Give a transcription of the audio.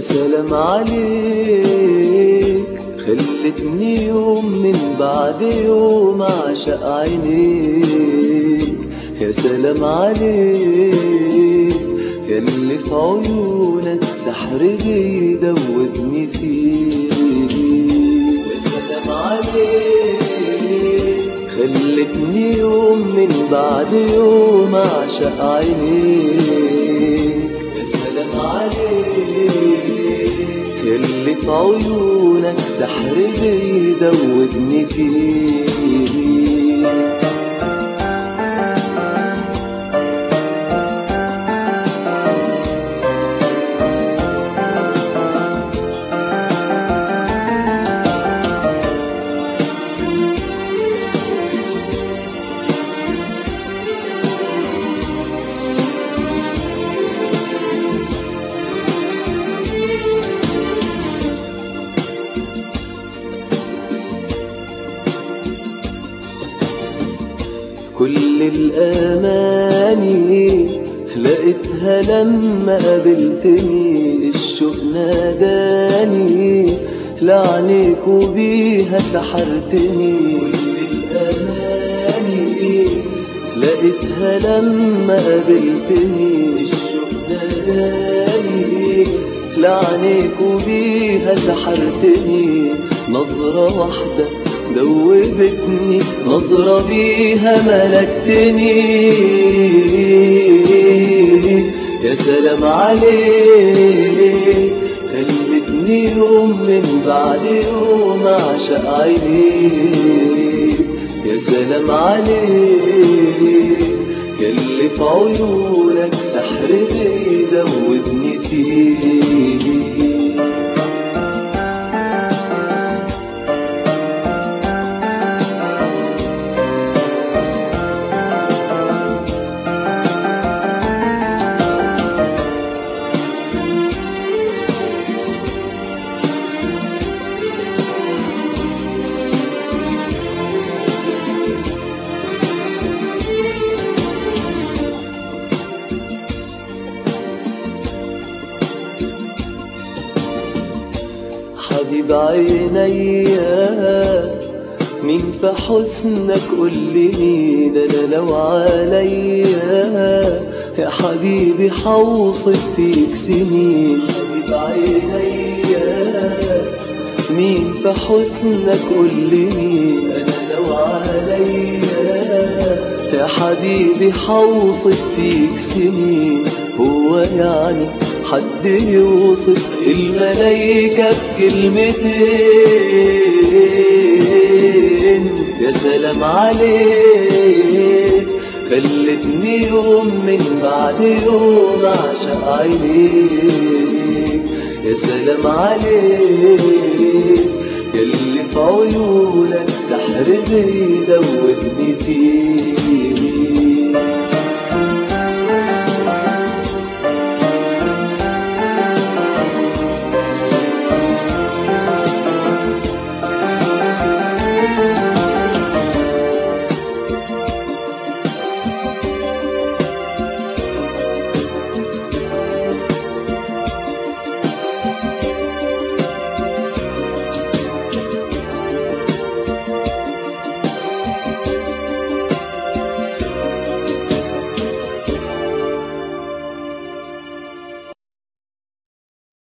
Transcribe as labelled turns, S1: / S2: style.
S1: سلام عليك خلتني يوم من بعد يوم أعشق عينيك يا سلام عليك ياللي في عيونك سحر بيدوبني فيك يا سلام عليك خلتني يوم من بعد يوم أعشق عينيك يا سلام عليك ياللي في عيونك سحر بيدوبني فيك كل الأماني لقيتها لما قابلتني الشوق ناداني لعنيك وبيها سحرتني كل الأماني لقيتها لما قابلتني الشوق ناداني لعنيك وبيها سحرتني نظرة واحدة دوبتني نظرة بيها ملكتني يا سلام عليك خلتني يوم من بعد يوم أعشق عينيك يا سلام عليك ياللي في عيونك سحر بيدوبني فيك حبيب عينيا مين في حسنك قول لي مين انا لو عليا يا حبيبي حوصف فيك سنين حبيب عينيا مين في حسنك قول لي مين انا لو عليا يا حبيبي حوصف فيك سنين هو يعني حد يوصف الملايكة بكلمتين يا سلام عليك خلتني يوم من بعد يوم أعشق عينيك يا سلام عليك ياللي في عيونك سحر بيدوبني فيك